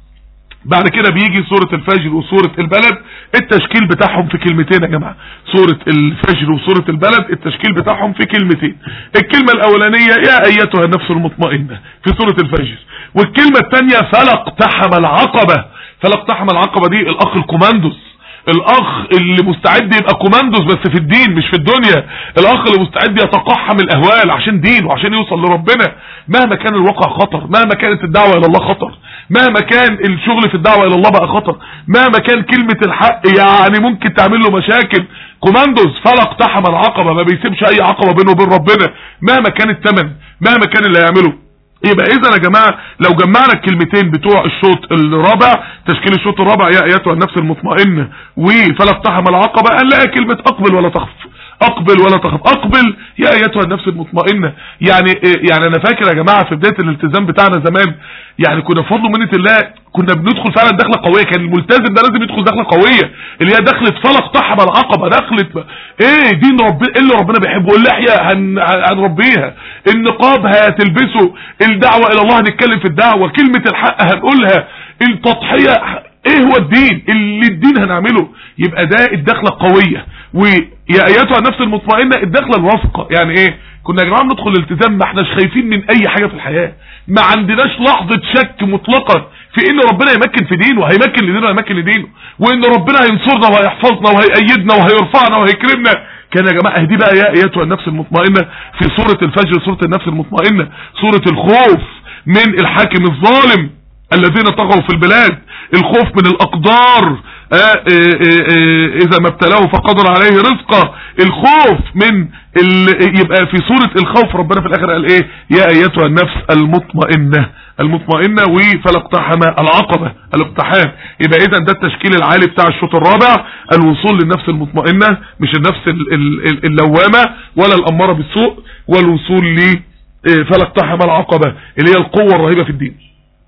بعد كده بيجي سورة الفجر وسورة البلد التشكيل بتاعهم في كلمتين يا جماعة سورة الفجر وسورة البلد التشكيل بتاعهم في كلمتين الكلمة الاولانية يا ايتها النفس المطمئنة في سورة الفجر والكلمة الثانية فلقتحم العقبة فلقتحم العقبة دي الاخ الكوماندوس الاخ اللي مستعد يبقى كوماندوس بس في الدين مش في الدنيا الاخ اللي مستعد يتقحم الاهوال عشان دينه وعشان يوصل لربنا مهما كان الواقع خطر مهما كانت الدعوة الى الله خطر مهما كان الشغل في الدعوة الى الله بقى خطر مهما كان كلمة الحق يعني ممكن تعمل له مشاكل كوماندوس فلق تحم العقبة ما بيسيبش اي عقبة بينه وبين ربنا مهما كان الثمن مهما كان اللي هيعمله يبقى اذا يا جماعة لو جمعنا الكلمتين بتوع الشوط الرابع تشكيل الشوط الرابع يا ايتها النفس المطمئنة وفلا اقتحم العقبة هنلاقي كلمة اقبل ولا تخف اقبل ولا تخف اقبل يا ايتها النفس المطمئنة يعني يعني انا فاكر يا جماعة في بداية الالتزام بتاعنا زمان يعني كنا بفضل منة الله كنا بندخل فعلا دخلة قوية كان الملتزم ده لازم يدخل دخلة قوية اللي هي دخلة فلق تحب العقبة دخلة ايه دين ربنا ايه اللي ربنا بيحبه اللحية هن هنربيها النقاب هتلبسه الدعوة الى الله هنتكلم في الدعوة كلمة الحق هنقولها التضحية ايه هو الدين اللي الدين هنعمله يبقى ده الدخلة القوية ويا ايتها النفس المطمئنة الدخلة الواثقة يعني ايه كنا يا جماعه ندخل الالتزام ما احناش خايفين من اي حاجة في الحياة ما عندناش لحظة شك مطلقة في ان ربنا يمكن في دينه هيمكن لدينه وهيمكن لدينه وان ربنا هينصرنا وهيحفظنا وهيأيدنا وهيرفعنا وهيكرمنا كان يا جماعة اهدي بقى يا ايتها النفس المطمئنة في سورة الفجر سورة النفس المطمئنة سورة الخوف من الحاكم الظالم الذين طغوا في البلاد الخوف من الاقدار آآ آآ اذا ما ابتلاه فقدر عليه رزقه الخوف من يبقى في سورة الخوف ربنا في الاخر قال ايه يا ايتها النفس المطمئنة المطمئنة وفلاقتحم العقبة الاقتحام يبقى اذا ده التشكيل العالي بتاع الشوط الرابع الوصول للنفس المطمئنة مش النفس اللوامة ولا الامارة بالسوء والوصول ل فلاقتحم العقبة اللي هي القوة الرهيبة في الدين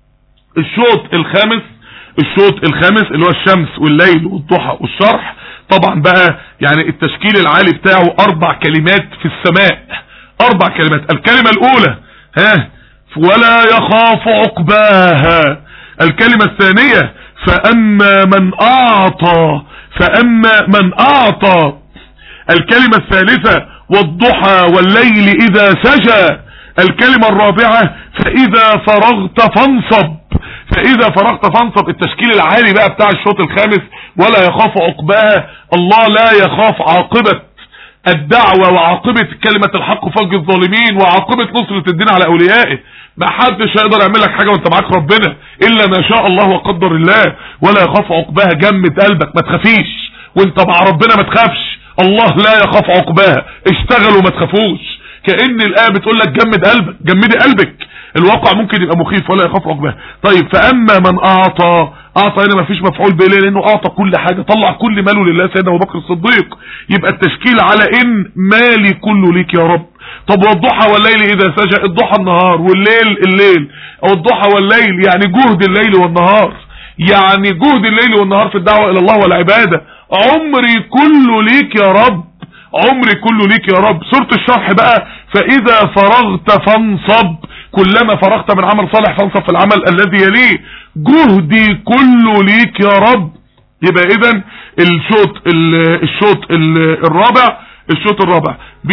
الشوط الخامس الشوط الخامس اللي هو الشمس والليل والضحى والشرح طبعا بقى يعني التشكيل العالي بتاعه اربع كلمات في السماء اربع كلمات الكلمة الاولى ها ولا يخاف عقباها الكلمة الثانية فاما من اعطى فاما من اعطى الكلمة الثالثة والضحى والليل اذا سجى الكلمة الرابعة فاذا فرغت فانصب فاذا فرغت فانصب التشكيل العالي بقى بتاع الشوط الخامس ولا يخاف عقباها الله لا يخاف عاقبة الدعوة وعاقبة كلمة الحق فوق الظالمين وعاقبة نصرة الدين على اوليائه ما حدش هيقدر يعمل لك حاجة وانت معاك ربنا الا ما شاء الله وقدر الله ولا يخاف عقباها جمد قلبك ما تخافيش وانت مع ربنا ما تخافش الله لا يخاف عقباها اشتغلوا ما تخافوش كأن الآية بتقول لك جمد قلبك جمدي قلبك الواقع ممكن يبقى مخيف ولا يخاف عقباه طيب فأما من أعطى أعطى هنا ما فيش مفعول به ليه لأنه أعطى كل حاجة طلع كل ماله لله سيدنا أبو بكر الصديق يبقى التشكيل على إن مالي كله ليك يا رب طب والضحى والليل إذا سجى الضحى النهار والليل الليل أو الضحى والليل يعني جهد الليل والنهار يعني جهد الليل والنهار في الدعوة إلى الله والعبادة عمري كله ليك يا رب عمري كله ليك يا رب سورة الشرح بقى فإذا فرغت فانصب كلما فرغت من عمل صالح فانصب في العمل الذي يليه جهدي كله ليك يا رب يبقى اذا الشوط الشوط الرابع الشوط الرابع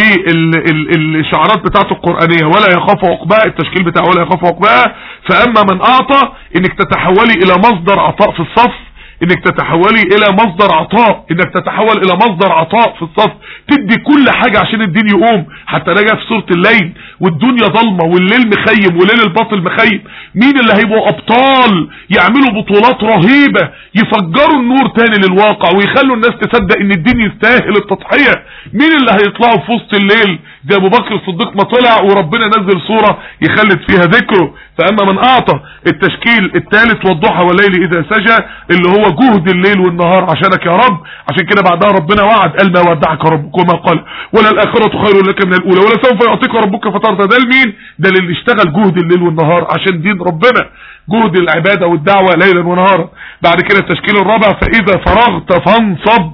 بالشعارات بتاعته القرآنية ولا يخاف عقباها التشكيل بتاعه ولا يخاف عقباها فأما من أعطى انك تتحولي الى مصدر عطاء في الصف انك تتحولي الى مصدر عطاء انك تتحول الى مصدر عطاء في الصف تدي كل حاجة عشان الدين يقوم حتى نجا في سورة الليل والدنيا ضلمة والليل مخيم وليل الباطل مخيم مين اللي هيبقوا ابطال يعملوا بطولات رهيبة يفجروا النور تاني للواقع ويخلوا الناس تصدق ان الدين يستاهل التضحية مين اللي هيطلعوا في وسط الليل زي ابو بكر الصديق ما طلع وربنا نزل صورة يخلد فيها ذكره فاما من اعطى التشكيل الثالث والضحى والليل اذا سجى اللي هو جهد الليل والنهار عشانك يا رب عشان كده بعدها ربنا وعد قال ما ودعك ربك وما قال ولا الاخرة خير لك من الاولى ولا سوف يعطيك ربك فترضى ده لمين ده للي اشتغل جهد الليل والنهار عشان دين ربنا جهد العبادة والدعوة ليلا ونهارا بعد كده التشكيل الرابع فاذا فرغت فانصب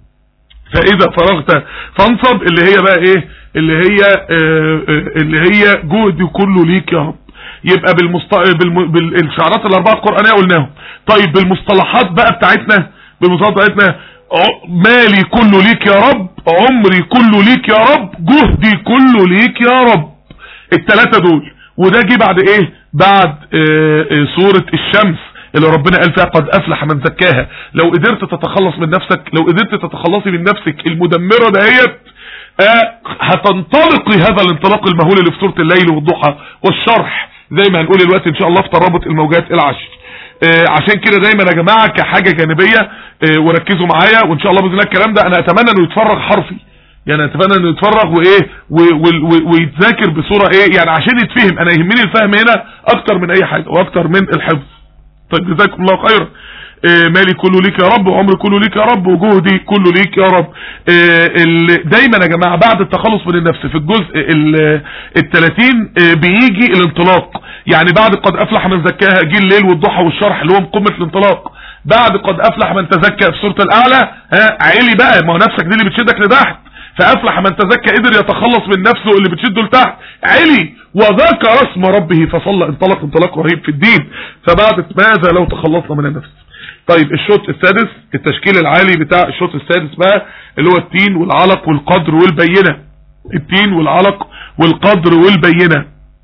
فاذا فرغت فانصب اللي هي بقى ايه اللي هي آه اللي هي جهد كله ليك يا رب يبقى بالمست... بالم... بالشعارات الاربعه القرانيه قلناهم طيب بالمصطلحات بقى بتاعتنا بالمصطلحات بتاعتنا ع- مالي كله ليك يا رب عمري كله ليك يا رب جهدي كله ليك يا رب الثلاثه دول وده جه بعد ايه بعد آه، آه، سوره الشمس اللي ربنا قال فيها قد افلح من زكاها لو قدرت تتخلص من نفسك لو قدرت تتخلصي من نفسك المدمره دهيت آه، هتنطلقي هذا الانطلاق المهول اللي في سوره الليل والضحى والشرح زي ما هنقول دلوقتي ان شاء الله في ترابط الموجات العشر آه، عشان كده دايما يا جماعه كحاجه جانبيه آه، وركزوا معايا وان شاء الله باذن الله الكلام ده انا اتمنى انه يتفرغ حرفي يعني اتمنى انه يتفرغ وايه و- و- و- ويتذاكر بصوره ايه يعني عشان يتفهم انا يهمني الفهم هنا اكتر من اي حاجه واكتر من الحفظ طيب جزاكم الله خيرا آه، مالي كله ليك يا رب وعمري كله ليك يا رب وجهدي كله ليك يا رب آه، ال- دايما يا جماعة بعد التخلص من النفس في الجزء ال- التلاتين آه، بيجي الانطلاق يعني بعد قد افلح من زكاها جه الليل والضحى والشرح اللي هو من قمة الانطلاق بعد قد افلح من تزكى في سورة الاعلى ها عيلي بقى ما هو نفسك دي اللي بتشدك لتحت فافلح من تزكى قدر يتخلص من نفسه اللي بتشده لتحت علي وذكر اسم ربه فصلى انطلق انطلاق رهيب في الدين فبعد ماذا لو تخلصنا من النفس طيب الشوط السادس التشكيل العالي بتاع الشوط السادس بقى اللي هو التين والعلق والقدر والبينة التين والعلق والقدر والبينة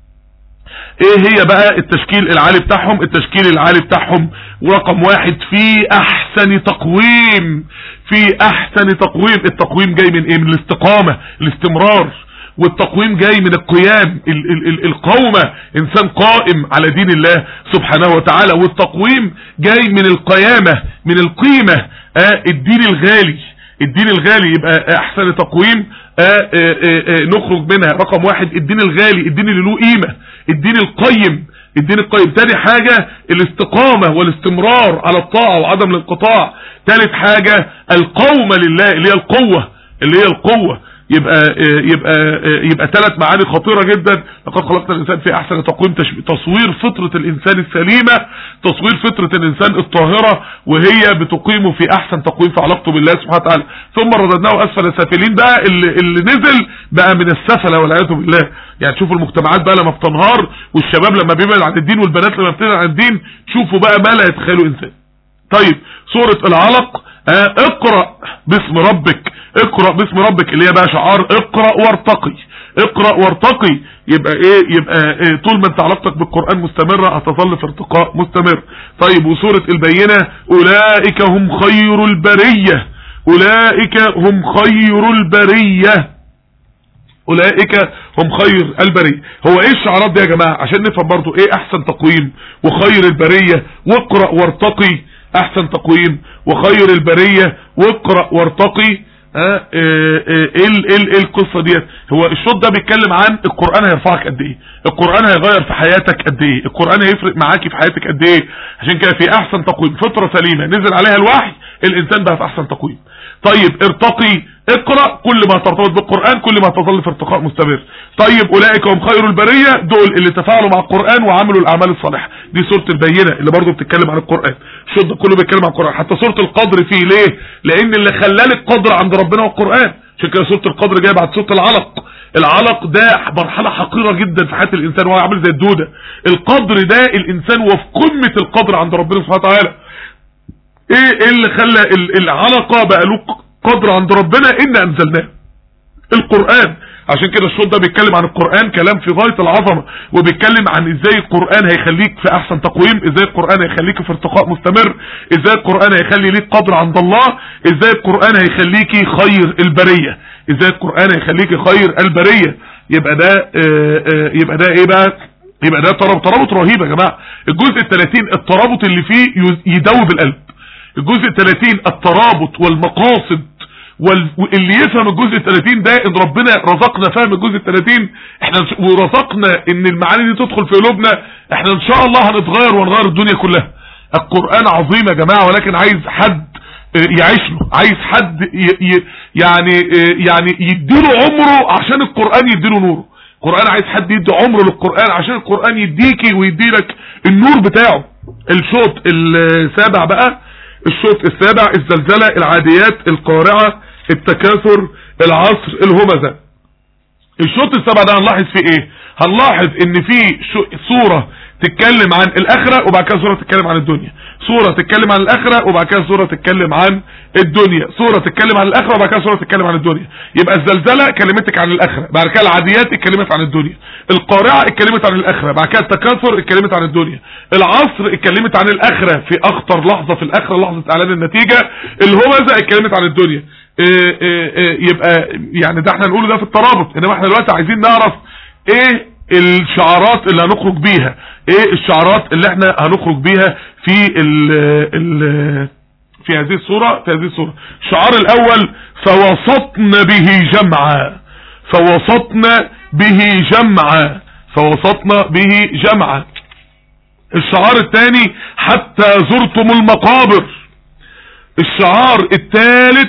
ايه هي بقى التشكيل العالي بتاعهم التشكيل العالي بتاعهم رقم واحد في احسن تقويم في احسن تقويم التقويم جاي من ايه من الاستقامة الاستمرار والتقويم جاي من القيام ال ال ال القومة انسان قائم على دين الله سبحانه وتعالى والتقويم جاي من القيامة من القيمة آه الدين الغالي الدين الغالي يبقى احسن تقويم آه آه آه آه نخرج منها رقم واحد الدين الغالي الدين اللي له قيمة الدين القيم الدين القيم تاني حاجة الاستقامة والاستمرار على الطاعة وعدم الانقطاع تالت حاجة القومة لله اللي هي القوة اللي هي القوة يبقى يبقى يبقى ثلاث معاني خطيره جدا لقد خلقنا الانسان في احسن تقويم تش- تصوير فطره الانسان السليمه تصوير فطره الانسان الطاهره وهي بتقيمه في احسن تقويم في علاقته بالله سبحانه وتعالى ثم رددناه اسفل السافلين بقى اللي, اللي نزل بقى من السفله والعياذ بالله يعني تشوفوا المجتمعات بقى لما بتنهار والشباب لما بيبعد عن الدين والبنات لما بتبعد عن الدين تشوفوا بقى ما لا يتخيلوا انسان طيب سورة العلق آه اقرأ باسم ربك اقرأ باسم ربك اللي هي بقى شعار اقرأ وارتقي اقرأ وارتقي يبقى ايه يبقى إيه طول ما انت علاقتك بالقرآن مستمرة هتظل في ارتقاء مستمر طيب وسورة البينة اولئك هم خير البرية اولئك هم خير البرية اولئك هم خير البرية هو ايه الشعارات دي يا جماعة عشان نفهم برضو ايه احسن تقويم وخير البرية واقرأ وارتقي احسن تقويم وخير البرية واقرأ وارتقي ها اه اه ايه ال- ايه ال- ايه القصة ديت هو الشوط ده بيتكلم عن القرآن هيرفعك قد ايه القرآن هيغير في حياتك قد ايه القرآن هيفرق معاكي في حياتك قد ايه عشان كده في احسن تقويم فطرة سليمة نزل عليها الوحي الانسان بقى في احسن تقويم طيب ارتقي اقرأ كل ما ترتبط بالقرآن كل ما تظل في ارتقاء مستمر طيب اولئك هم خير البرية دول اللي تفاعلوا مع القرآن وعملوا الاعمال الصالحة دي سورة البينة اللي برضو بتتكلم عن القرآن الشوط ده كله بيتكلم عن القرآن حتى سورة القدر فيه ليه لان اللي خلال القدر عند ربنا والقرآن عشان كده سورة القدر جايه بعد سورة العلق العلق ده مرحلة حقيرة جدا في حياة الانسان وهو عامل زي الدودة القدر ده الانسان وفي قمة القدر عند ربنا سبحانه وتعالى ايه إيه اللي خلى ال- العلقة بقى له قدر عند ربنا ان انزلناه القرآن عشان كده الشوط ده بيتكلم عن القرآن كلام في غاية العظمة وبيتكلم عن ازاي القرآن هيخليك في احسن تقويم ازاي القرآن هيخليك في ارتقاء مستمر ازاي القرآن هيخلي ليك قدر عند الله ازاي القرآن هيخليكي خير البرية ازاي القرآن هيخليكي خير البرية يبقى ده آه، آه، يبقى ده ايه بقى يبقى ده ترابط ترابط رهيب يا جماعة الجزء الثلاثين الترابط اللي فيه يز- يدوب القلب الجزء الثلاثين الترابط والمقاصد وال- واللي يفهم الجزء الثلاثين ده ان ربنا رزقنا فهم الجزء الثلاثين احنا نش- ورزقنا ان المعاني دي تدخل في قلوبنا احنا ان شاء الله هنتغير ونغير الدنيا كلها القرآن عظيم يا جماعة ولكن عايز حد اه، يعيش له عايز حد ي- ي- يعني اه، يعني يديله عمره عشان القرآن يديله نوره القرآن عايز حد يدي عمره للقرآن عشان القرآن يديكي ويديلك النور بتاعه الشوط السابع بقى الشوط السابع الزلزلة العاديات القارعة التكاثر العصر الهمزة الشوط السابع ده هنلاحظ فيه ايه هنلاحظ ان في صورة تتكلم عن الاخرة وبعد كده صورة تتكلم عن الدنيا صورة تتكلم عن الاخرة وبعد كده صورة تتكلم عن الدنيا صورة تتكلم عن الاخرة وبعد كده صورة تتكلم عن الدنيا يبقى الزلزلة كلمتك عن الاخرة بعد كده العاديات اتكلمت عن الدنيا القارعة اتكلمت عن الاخرة بعد كده التكاثر اتكلمت عن الدنيا العصر اتكلمت عن الاخرة في اخطر لحظة في الاخرة لحظة اعلان النتيجة الهمزة اتكلمت عن الدنيا إيه إيه إيه يبقى يعني ده احنا نقوله ده في الترابط انما احنا دلوقتي عايزين نعرف ايه الشعارات اللي هنخرج بيها ايه الشعارات اللي احنا هنخرج بيها في ال ال في هذه الصورة في هذه الصورة الشعار الاول فوسطنا به جمعا فوسطنا به جمعا فوسطنا به جمعا الشعار الثاني حتى زرتم المقابر الشعار الثالث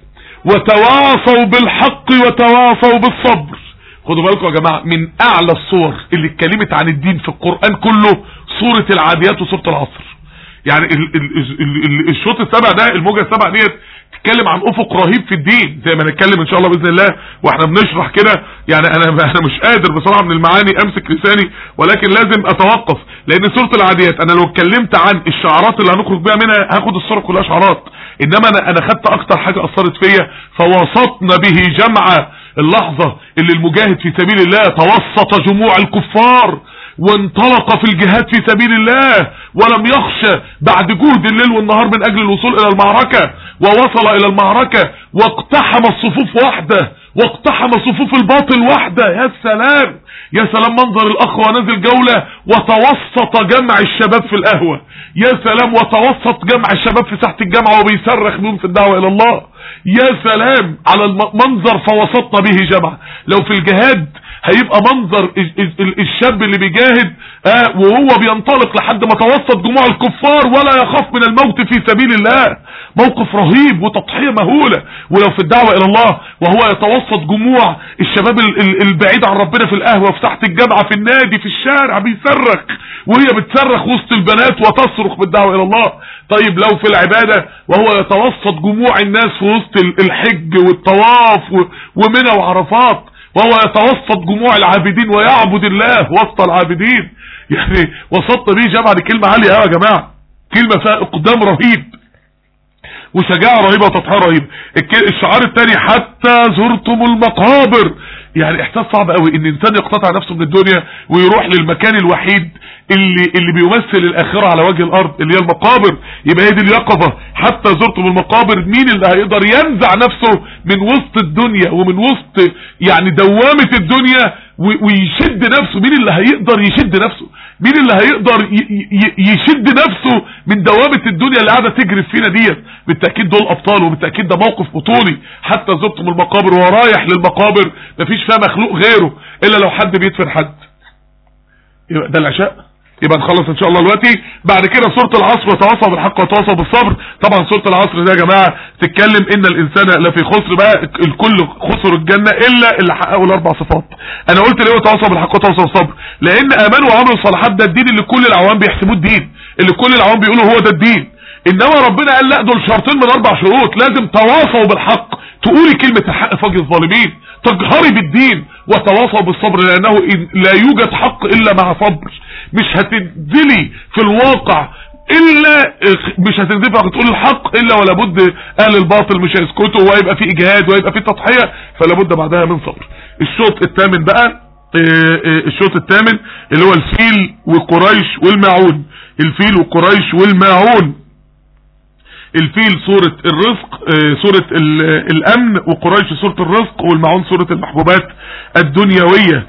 وتواصوا بالحق وتواصوا بالصبر خدوا بالكم يا جماعة من اعلى الصور اللي اتكلمت عن الدين في القرآن كله صورة العاديات وصورة العصر يعني ال ال ال الشوط السبع ده الموجة السبع ديت تتكلم عن افق رهيب في الدين زي ما نتكلم ان شاء الله باذن الله واحنا بنشرح كده يعني انا انا مش قادر بصراحه من المعاني امسك لساني ولكن لازم اتوقف لان سوره العاديات انا لو اتكلمت عن الشعارات اللي هنخرج بيها منها هاخد الصوره كلها شعارات انما انا انا خدت اكتر حاجه اثرت فيا فوسطنا به جمعا اللحظه اللي المجاهد في سبيل الله توسط جموع الكفار وانطلق في الجهاد في سبيل الله ولم يخشى بعد جهد الليل والنهار من اجل الوصول الى المعركة ووصل الى المعركة واقتحم الصفوف وحده واقتحم صفوف الباطل وحده يا سلام يا سلام منظر الاخ ونزل جولة وتوسط جمع الشباب في القهوة يا سلام وتوسط جمع الشباب في ساحة الجامعة وبيصرخ بهم في الدعوة الى الله يا سلام على المنظر فوسطنا به جمع لو في الجهاد هيبقى منظر الشاب اللي بيجاهد آه وهو بينطلق لحد ما توسط جموع الكفار ولا يخاف من الموت في سبيل الله موقف رهيب وتضحية مهولة ولو في الدعوة الى الله وهو يتوسط جموع الشباب البعيد عن ربنا في القهوة في تحت الجامعة في النادي في الشارع بيصرخ وهي بتصرخ وسط البنات وتصرخ بالدعوة الى الله طيب لو في العبادة وهو يتوسط جموع الناس في وسط الحج والطواف ومنى وعرفات وهو يتوسط جموع العابدين ويعبد الله وسط العابدين يعني وسط به جمع دي كلمة عالية قوي يا جماعة كلمة فيها اقدام رهيب وشجاعة رهيبة وتضحية رهيب الشعار الثاني حتى زرتم المقابر يعني احساس صعب قوي ان انسان يقتطع نفسه من الدنيا ويروح للمكان الوحيد اللي اللي بيمثل الاخره على وجه الارض اللي هي المقابر يبقى هي دي اليقظه حتى زرتم المقابر مين اللي هيقدر ينزع نفسه من وسط الدنيا ومن وسط يعني دوامه الدنيا ويشد نفسه مين اللي هيقدر يشد نفسه مين اللي هيقدر يشد نفسه من دوامة الدنيا اللي قاعدة تجري فينا ديت بالتأكيد دول ابطال وبالتأكيد ده موقف بطولي حتى زرتم المقابر ورايح للمقابر مفيش فيها مخلوق غيره الا لو حد بيدفن حد يبقى ده العشاء يبقى نخلص ان شاء الله دلوقتي بعد كده سوره العصر وتواصوا بالحق وتواصوا بالصبر طبعا سوره العصر ده يا جماعه تتكلم ان الانسان لفي خسر بقى الكل خسر الجنه الا اللي حققوا الاربع صفات انا قلت ليه وتواصوا بالحق وتواصوا بالصبر لان امانوا وعملوا الصالحات ده الدين اللي كل العوام بيحسبوه الدين اللي كل العوام بيقولوا هو ده الدين انما ربنا قال لا دول شرطين من اربع شروط لازم تواصوا بالحق تقولي كلمه الحق فوق الظالمين تجهري بالدين وتواصوا بالصبر لانه لا يوجد حق الا مع صبر مش هتنزلي في الواقع الا مش هتنزلي تقول الحق الا ولا بد اهل الباطل مش هيسكتوا وهيبقى في اجهاد وهيبقى في تضحيه فلا بد بعدها من صبر الشوط الثامن بقى الشوط الثامن اللي هو الفيل وقريش والماعون الفيل وقريش والماعون الفيل سورة الرزق سورة الامن وقريش سورة الرزق والمعون سورة المحبوبات الدنيوية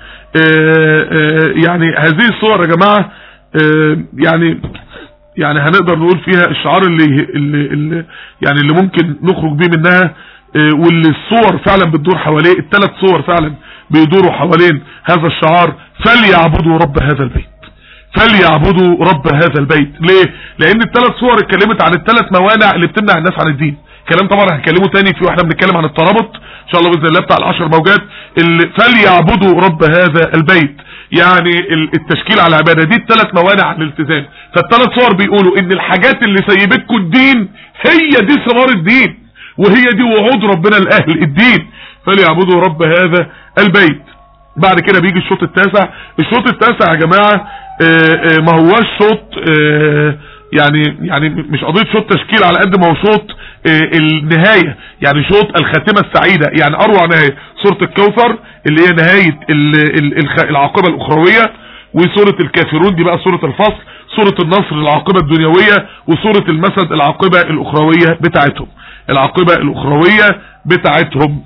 يعني هذه الصور يا جماعة يعني يعني هنقدر نقول فيها الشعار اللي, اللي, اللي يعني اللي ممكن نخرج بيه منها واللي الصور فعلا بتدور حواليه الثلاث صور فعلا بيدوروا حوالين هذا الشعار فليعبدوا رب هذا البيت فليعبدوا رب هذا البيت ليه لان الثلاث صور اتكلمت عن الثلاث موانع اللي بتمنع الناس عن الدين كلام طبعا هنكلمه تاني في واحنا بنتكلم عن الترابط ان شاء الله باذن الله بتاع العشر موجات اللي فليعبدوا رب هذا البيت يعني التشكيل على العباده دي الثلاث موانع عن الالتزام فالثلاث صور بيقولوا ان الحاجات اللي سيبتكم الدين هي دي ثمار الدين وهي دي وعود ربنا لاهل الدين فليعبدوا رب هذا البيت بعد كده بيجي الشوط التاسع الشوط التاسع يا جماعة آه، آه، ما هواش شوط آه، يعني يعني مش قضية شوط تشكيل على قد ما هو شوط آه، النهاية يعني شوط الخاتمة السعيدة يعني اروع نهاية سورة الكوثر اللي هي نهاية ال- ال- الخ- العاقبة الاخروية وسورة الكافرون دي بقى سورة الفصل سورة النصر العاقبة الدنيوية وسورة المسد العاقبة الاخروية بتاعتهم العاقبة الاخروية بتاعتهم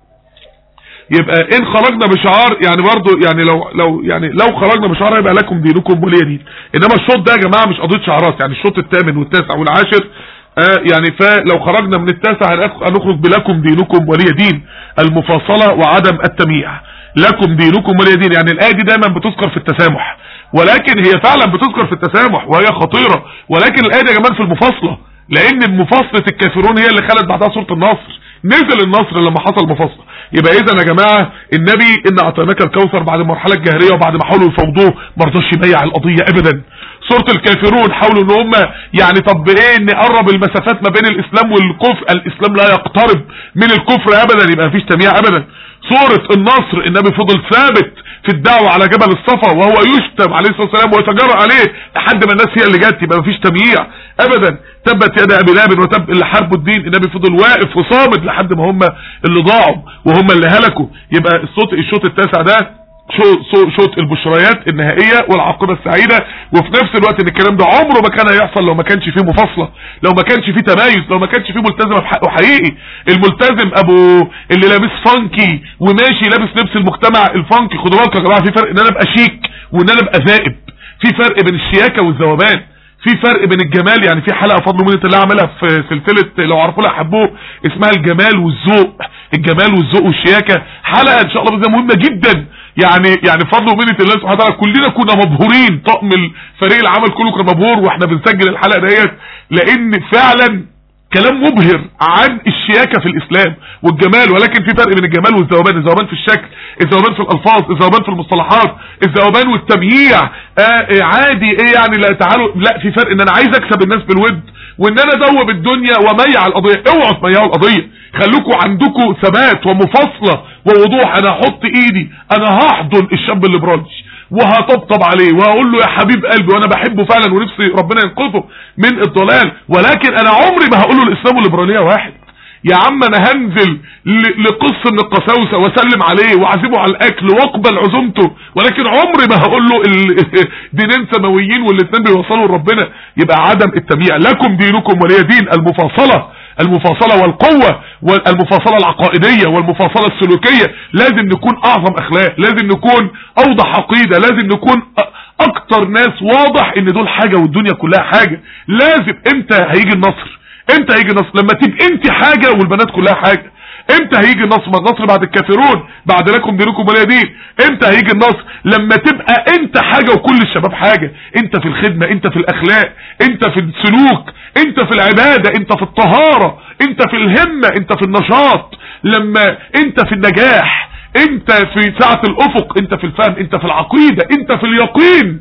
يبقى ان خرجنا بشعار يعني برضو يعني لو لو يعني لو خرجنا بشعار هيبقى لكم دينكم ولي دين انما الشوط ده يا جماعه مش قضيه شعارات يعني الشوط الثامن والتاسع والعاشر آه يعني فلو خرجنا من التاسع هنخ- هنخرج بلكم دينكم ولي دين المفاصله وعدم التمييع لكم دينكم ولي دين يعني الايه دي دايما بتذكر في التسامح ولكن هي فعلا بتذكر في التسامح وهي خطيره ولكن الايه دي يا جماعه في المفاصله لان مفاصله الكافرون هي اللي خلت بعدها سوره النصر نزل النصر لما حصل مفاصله يبقى اذا يا جماعه النبي ان اعطيناك الكوثر بعد المرحله الجاهليه وبعد ما حاولوا يفوضوه ما رضاش يبيع القضيه ابدا سوره الكافرون حاولوا ان هم يعني طب ايه نقرب المسافات ما بين الاسلام والكفر الاسلام لا يقترب من الكفر ابدا يبقى مفيش تمييع ابدا سورة النصر النبي فضل ثابت في الدعوة على جبل الصفا وهو يشتم عليه الصلاة والسلام ويتجرأ عليه لحد ما الناس هي اللي جت يبقى مفيش تمييع ابدا تبت يد ابي لهب وتب اللي حاربوا الدين النبي فضل واقف وصامد لحد ما هم اللي ضاعوا وهم اللي هلكوا يبقى الصوت الشوط التاسع ده شو- شو- شوط البشريات النهائية والعاقبة السعيدة وفي نفس الوقت ان الكلام ده عمره ما كان هيحصل لو ما كانش فيه مفاصلة لو ما كانش فيه تمايز لو ما كانش فيه ملتزم بحقه حقيقي الملتزم ابو اللي لابس فانكي وماشي لابس لبس المجتمع الفانكي خدوا بالكم يا جماعة في فرق ان انا ابقى شيك وان انا ابقى ذائب في فرق بين الشياكة والذوبان في فرق بين الجمال يعني في حلقة فضل منة الله عملها في سلسلة لو عرفوها حبوه اسمها الجمال والذوق الجمال والذوق والشياكة حلقة ان شاء الله بإذن مهمة جدا يعني يعني فضل ومنة الله سبحانه وتعالى كلنا كنا مبهورين طقم الفريق العمل كله كان مبهور واحنا بنسجل الحلقة ديت لان فعلا كلام مبهر عن الشياكة في الاسلام والجمال ولكن في فرق بين الجمال والذوبان الذوبان في الشكل الذوبان في الالفاظ الذوبان في المصطلحات الذوبان والتمييع آه آه عادي ايه يعني لا تعالوا لا في فرق ان انا عايز اكسب الناس بالود وان انا ادوب الدنيا وميع القضية اوعوا تميعوا القضية خلوكوا عندكم ثبات ومفاصلة ووضوح انا هحط ايدي انا هحضن الشاب الليبرالي وهطبطب عليه وهقول له يا حبيب قلبي وانا بحبه فعلا ونفسي ربنا ينقذه من الضلال ولكن انا عمري ما هقول له الاسلام والليبراليه واحد يا عم انا هنزل ل- لقص من القساوسه واسلم عليه واعزمه على الاكل واقبل عزومته ولكن عمري ما هقول له ال- دينين سماويين والاثنين بيوصلوا لربنا يبقى عدم التمييع لكم دينكم ولي دين المفاصله المفاصلة والقوة والمفاصلة العقائدية والمفاصلة السلوكية لازم نكون اعظم اخلاق لازم نكون اوضح عقيدة لازم نكون أ- اكتر ناس واضح ان دول حاجة والدنيا كلها حاجة لازم امتى هيجي النصر امتى هيجي النصر لما تبقى انت حاجة والبنات كلها حاجة امتى هيجي النصر ما النصر بعد الكافرون بعد لكم دينكم ولي دين امتى هيجي النصر لما تبقى انت حاجة وكل الشباب حاجة انت في الخدمة انت في الاخلاق انت في السلوك انت في العبادة انت في الطهارة انت في الهمة انت في النشاط لما انت في النجاح انت في ساعة الافق انت في الفهم انت في العقيدة انت في اليقين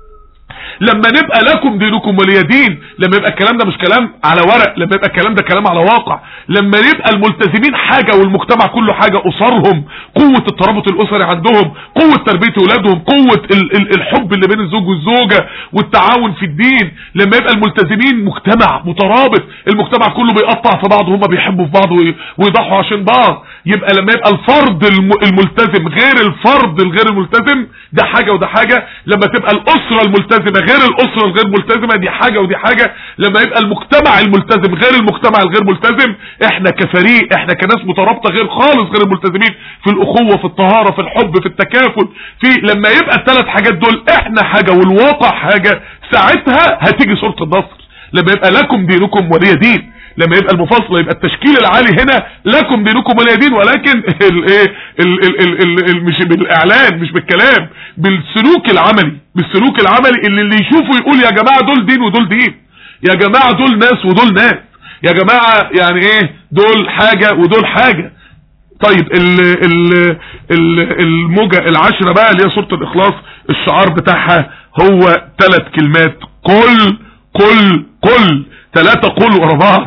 لما نبقى لكم دينكم ولي دين لما يبقى الكلام ده مش كلام على ورق لما يبقى الكلام ده كلام على واقع لما يبقى الملتزمين حاجة والمجتمع كله حاجة أسرهم قوة الترابط الأسري عندهم قوة تربية أولادهم قوة ال ال الحب اللي بين الزوج والزوجة والتعاون في الدين لما يبقى الملتزمين مجتمع مترابط المجتمع كله بيقطع في بعض وهم بيحبوا في بعض وي- ويضحوا عشان بعض يبقى لما يبقى الفرد الم- الملتزم غير الفرد الغير الملتزم ده حاجة وده حاجة لما تبقى الأسرة الملتزمة غير الأسرة الغير ملتزمة دي حاجة ودي حاجة لما يبقى المجتمع الملتزم غير المجتمع الغير ملتزم احنا كفريق احنا كناس مترابطة غير خالص غير الملتزمين في الأخوة في الطهارة في الحب في التكافل في لما يبقى الثلاث حاجات دول احنا حاجة والواقع حاجة ساعتها هتيجي صورة النصر لما يبقى لكم دينكم ولي دين لما يبقى المفاصله يبقى التشكيل العالي هنا لكم دينكم ولي دين ولكن الايه ال ال ال ال ال مش بالاعلان مش بالكلام بالسلوك العملي بالسلوك العملي اللي اللي يشوفه يقول يا جماعه دول دين ودول دين يا جماعه دول ناس ودول ناس يا جماعه يعني ايه دول حاجه ودول حاجه طيب ال ال ال الموجة العشرة بقى اللي هي سورة الإخلاص الشعار بتاعها هو ثلاث كلمات قل قل قل ثلاثة قل ورا بعض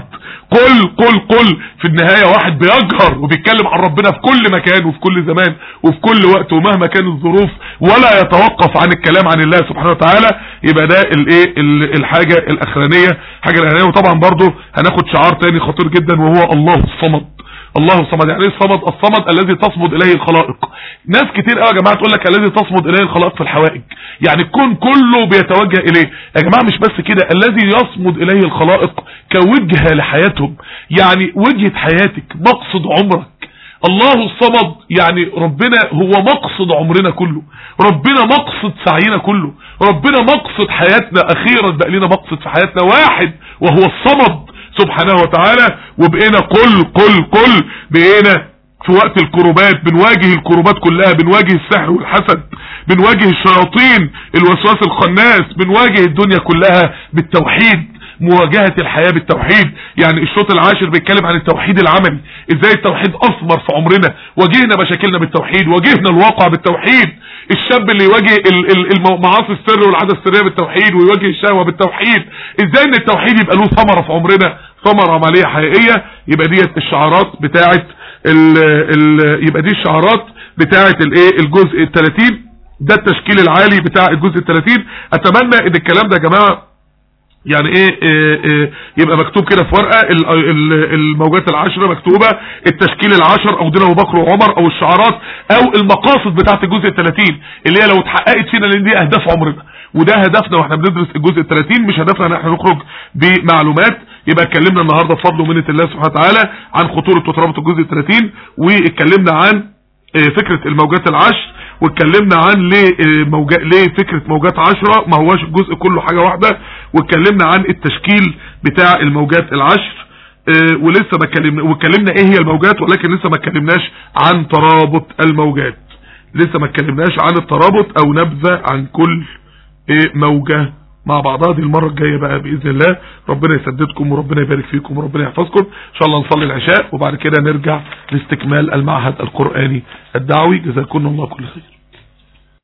قل قل قل في النهاية واحد بيجهر وبيتكلم عن ربنا في كل مكان وفي كل زمان وفي كل وقت ومهما كانت الظروف ولا يتوقف عن الكلام عن الله سبحانه وتعالى يبقى ده الايه ال- الحاجة الاخرانية حاجة الاخرانية وطبعا برضو هناخد شعار تاني خطير جدا وهو الله الصمد الله الصمد يعني ايه الصمد الصمد الذي تصمد اليه الخلائق ناس كتير قوي يا جماعه تقول لك الذي تصمد اليه الخلائق في الحوائج يعني الكون كله بيتوجه اليه يا جماعه مش بس كده الذي يصمد اليه الخلائق كوجهه لحياتهم يعني وجهه حياتك مقصد عمرك الله الصمد يعني ربنا هو مقصد عمرنا كله ربنا مقصد سعينا كله ربنا مقصد حياتنا اخيرا بقى لنا مقصد في حياتنا واحد وهو الصمد سبحانه وتعالى وبقينا قل قل قل بقينا في وقت الكروبات بنواجه الكروبات كلها بنواجه السحر والحسد بنواجه الشياطين الوسواس الخناس بنواجه الدنيا كلها بالتوحيد مواجهة الحياة بالتوحيد يعني الشوط العاشر بيتكلم عن التوحيد العملي ازاي التوحيد اثمر في عمرنا واجهنا مشاكلنا بالتوحيد واجهنا الواقع بالتوحيد الشاب اللي يواجه ال- ال- المو- معاصي السر والعادة السرية بالتوحيد ويواجه الشهوة بالتوحيد ازاي ان التوحيد يبقى له ثمرة في عمرنا ثمرة عملية حقيقية يبقى ديت الشعارات بتاعت ال ال يبقى دي الشعارات بتاعت الايه الجزء ال 30 ده التشكيل العالي بتاع الجزء ال 30 اتمنى ان الكلام ده يا جماعه يعني ايه, إيه, إيه يبقى مكتوب كده في ورقه ال- ال- الموجات العشره مكتوبه التشكيل العشر او دين ابو بكر وعمر او الشعارات او المقاصد بتاعه الجزء ال 30 اللي هي لو اتحققت فينا لان دي اهداف عمرنا وده هدفنا واحنا بندرس الجزء ال 30 مش هدفنا ان احنا نخرج بمعلومات يبقى اتكلمنا النهارده بفضل ومنه الله سبحانه وتعالى عن خطوره وترابط الجزء ال 30 واتكلمنا عن آه، فكرة الموجات العشر واتكلمنا عن ليه آه، موجا... ليه فكرة موجات عشرة ما هواش الجزء كله حاجة واحدة واتكلمنا عن التشكيل بتاع الموجات العشر آه، ولسه ما اتكلمنا واتكلمنا ايه هي الموجات ولكن لسه ما اتكلمناش عن ترابط الموجات لسه ما اتكلمناش عن الترابط او نبذة عن كل آه، موجة مع بعضها دي المرة الجاية بقى بإذن الله ربنا يسددكم وربنا يبارك فيكم وربنا يحفظكم إن شاء الله نصلي العشاء وبعد كده نرجع لاستكمال المعهد القرآني الدعوي جزاكم الله كل خير